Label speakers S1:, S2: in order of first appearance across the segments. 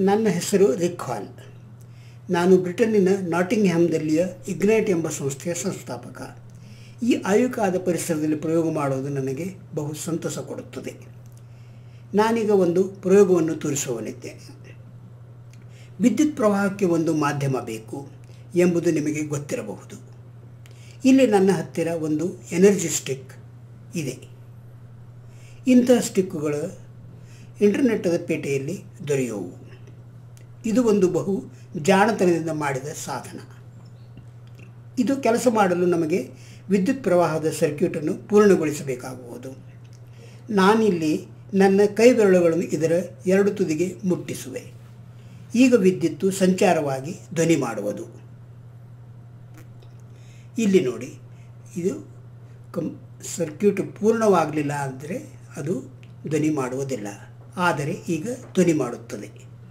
S1: ನನ್ನ ಹೆಸರು ರಿಕ್ ಹಾಲ್ ನಾನು ಬ್ರಿಟನ್ನಿನ ನಾಟಿಂಗ್ಹ್ಯಾಮ್ದಲ್ಲಿಯ ಇಗ್ನೈಟ್ ಎಂಬ ಸಂಸ್ಥೆಯ ಸಂಸ್ಥಾಪಕ ಈ ಆಯುಕಾದ ಪರಿಸರದಲ್ಲಿ ಪ್ರಯೋಗ ಮಾಡೋದು ನನಗೆ ಬಹು ಸಂತಸ ಕೊಡುತ್ತದೆ ನಾನೀಗ ಒಂದು ಪ್ರಯೋಗವನ್ನು ತೋರಿಸುವನಿದ್ದೇನೆ ವಿದ್ಯುತ್ ಪ್ರವಾಹಕ್ಕೆ ಒಂದು ಮಾಧ್ಯಮ ಬೇಕು ಎಂಬುದು ನಿಮಗೆ ಗೊತ್ತಿರಬಹುದು ಇಲ್ಲಿ ನನ್ನ ಹತ್ತಿರ ಒಂದು ಎನರ್ಜಿ ಸ್ಟಿಕ್ ಇದೆ ಇಂತಹ ಸ್ಟಿಕ್ಕುಗಳು ಇಂಟರ್ನೆಟ್ಟದ ಪೇಟೆಯಲ್ಲಿ ದೊರೆಯುವು ಇದು ಒಂದು ಬಹು ಜಾಣತನದಿಂದ ಮಾಡಿದ ಸಾಧನ ಇದು ಕೆಲಸ ಮಾಡಲು ನಮಗೆ ವಿದ್ಯುತ್ ಪ್ರವಾಹದ ಸರ್ಕ್ಯೂಟನ್ನು ಪೂರ್ಣಗೊಳಿಸಬೇಕಾಗುವುದು ನಾನಿಲ್ಲಿ ನನ್ನ ಕೈ ಬೆರಳುಗಳನ್ನು ಇದರ ಎರಡು ತುದಿಗೆ ಮುಟ್ಟಿಸುವೆ ಈಗ ವಿದ್ಯುತ್ತು ಸಂಚಾರವಾಗಿ ಧ್ವನಿ ಮಾಡುವುದು ಇಲ್ಲಿ ನೋಡಿ ಇದು ಕಂ ಸರ್ಕ್ಯೂಟ್ ಪೂರ್ಣವಾಗಲಿಲ್ಲ ಅಂದರೆ ಅದು ಧ್ವನಿ ಮಾಡುವುದಿಲ್ಲ ಆದರೆ ಈಗ ಧ್ವನಿ ಮಾಡುತ್ತದೆ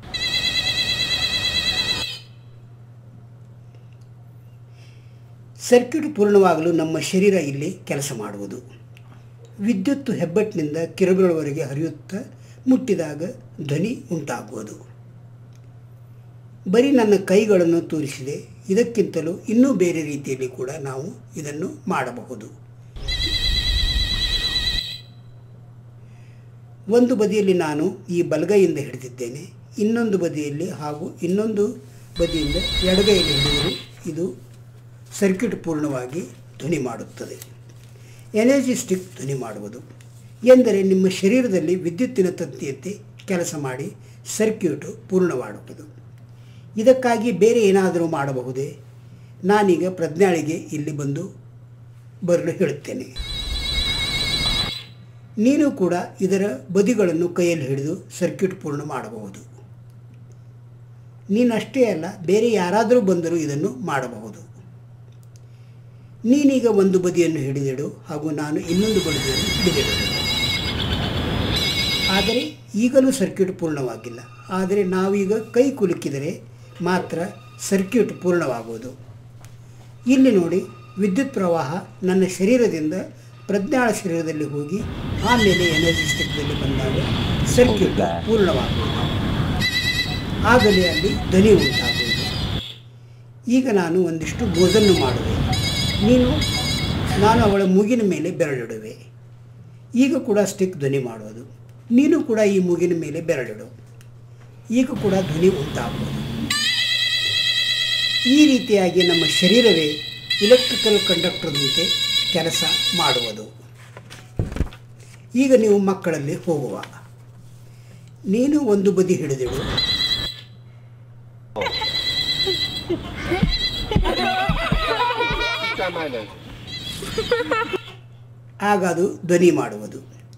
S1: ಸರ್ಕ್ಯೂಟ್ ಪೂರ್ಣವಾಗಲು ನಮ್ಮ ಶರೀರ ಇಲ್ಲಿ ಕೆಲಸ ಮಾಡುವುದು ವಿದ್ಯುತ್ತು ಹೆಬ್ಬಟ್ಟಿನಿಂದ ಕಿರುಬೆರಳುವರೆಗೆ ಹರಿಯುತ್ತಾ ಮುಟ್ಟಿದಾಗ ಧ್ವನಿ ಉಂಟಾಗುವುದು ಬರೀ ನನ್ನ ಕೈಗಳನ್ನು ತೋರಿಸಿದೆ ಇದಕ್ಕಿಂತಲೂ ಇನ್ನೂ ಬೇರೆ ರೀತಿಯಲ್ಲಿ ಕೂಡ ನಾವು ಇದನ್ನು ಮಾಡಬಹುದು ಒಂದು ಬದಿಯಲ್ಲಿ ನಾನು ಈ ಬಲಗೈಯಿಂದ ಹಿಡಿದಿದ್ದೇನೆ ಇನ್ನೊಂದು ಬದಿಯಲ್ಲಿ ಹಾಗೂ ಇನ್ನೊಂದು ಬದಿಯಿಂದ ಎಡಗೈಯಲ್ಲಿ ಹಿಡಿದರೂ ಇದು ಸರ್ಕ್ಯೂಟ್ ಪೂರ್ಣವಾಗಿ ಧ್ವನಿ ಮಾಡುತ್ತದೆ ಎನರ್ಜಿ ಸ್ಟಿಕ್ ಧ್ವನಿ ಮಾಡುವುದು ಎಂದರೆ ನಿಮ್ಮ ಶರೀರದಲ್ಲಿ ವಿದ್ಯುತ್ತಿನ ತಂತಿಯಂತೆ ಕೆಲಸ ಮಾಡಿ ಸರ್ಕ್ಯೂಟು ಪೂರ್ಣವಾಡುವುದು ಇದಕ್ಕಾಗಿ ಬೇರೆ ಏನಾದರೂ ಮಾಡಬಹುದೇ ನಾನೀಗ ಪ್ರಜ್ಞಾಳಿಗೆ ಇಲ್ಲಿ ಬಂದು ಬರಲು ಹೇಳುತ್ತೇನೆ ನೀನು ಕೂಡ ಇದರ ಬದಿಗಳನ್ನು ಕೈಯಲ್ಲಿ ಹಿಡಿದು ಸರ್ಕ್ಯೂಟ್ ಪೂರ್ಣ ಮಾಡಬಹುದು ನೀನಷ್ಟೇ ಅಲ್ಲ ಬೇರೆ ಯಾರಾದರೂ ಬಂದರೂ ಇದನ್ನು ಮಾಡಬಹುದು ನೀನೀಗ ಒಂದು ಬದಿಯನ್ನು ಹಿಡಿದಿಡು ಹಾಗೂ ನಾನು ಇನ್ನೊಂದು ಬದಿಯನ್ನು ಹಿಡಿದಿಡು ಆದರೆ ಈಗಲೂ ಸರ್ಕ್ಯೂಟ್ ಪೂರ್ಣವಾಗಿಲ್ಲ ಆದರೆ ನಾವೀಗ ಕೈ ಕುಲುಕಿದರೆ ಮಾತ್ರ ಸರ್ಕ್ಯೂಟ್ ಪೂರ್ಣವಾಗುವುದು ಇಲ್ಲಿ ನೋಡಿ ವಿದ್ಯುತ್ ಪ್ರವಾಹ ನನ್ನ ಶರೀರದಿಂದ ಪ್ರಜ್ಞಾಳ ಶರೀರದಲ್ಲಿ ಹೋಗಿ ಆಮೇಲೆ ಎನರ್ಜಿ ಸ್ಟಿಕ್ನಲ್ಲಿ ಬಂದಾಗ ಸರ್ಕ್ಯೂಟ್ ಪೂರ್ಣವಾಗುವುದು ಆಗಲೇ ಅಲ್ಲಿ ಧ್ವನಿ ಉಂಟಾಗುವುದು ಈಗ ನಾನು ಒಂದಿಷ್ಟು ಗೋಜನ್ನು ಮಾಡುವೆ ನೀನು ನಾನು ಅವಳ ಮೂಗಿನ ಮೇಲೆ ಬೆರಳಿಡುವೆ ಈಗ ಕೂಡ ಸ್ಟಿಕ್ ಧ್ವನಿ ಮಾಡುವುದು ನೀನು ಕೂಡ ಈ ಮೂಗಿನ ಮೇಲೆ ಬೆರಳಿಡು ಈಗ ಕೂಡ ಧ್ವನಿ ಉಂಟಾಗುವುದು ಈ ರೀತಿಯಾಗಿ ನಮ್ಮ ಶರೀರವೇ ಇಲೆಕ್ಟ್ರಿಕಲ್ ಕಂಡಕ್ಟರ್ದಂತೆ ಕೆಲಸ ಮಾಡುವುದು ಈಗ ನೀವು ಮಕ್ಕಳಲ್ಲಿ ಹೋಗುವ ನೀನು ಒಂದು ಬದಿ ಹಿಡಿದಿಡು ಆಗ ಅದು ಧ್ವನಿ ಮಾಡುವುದು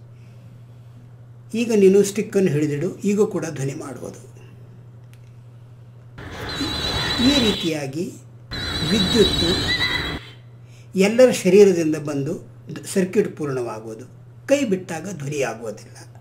S1: ಈಗ ನೀನು ಸ್ಟಿಕ್ಕನ್ನು ಹಿಡಿದಿಡು ಈಗ ಕೂಡ ಧ್ವನಿ ಮಾಡುವುದು ಈ ರೀತಿಯಾಗಿ ವಿದ್ಯುತ್ತು ಎಲ್ಲರ ಶರೀರದಿಂದ ಬಂದು ಸರ್ಕ್ಯೂಟ್ ಪೂರ್ಣವಾಗುವುದು ಕೈ ಬಿಟ್ಟಾಗ ಧ್ವನಿಯಾಗುವುದಿಲ್ಲ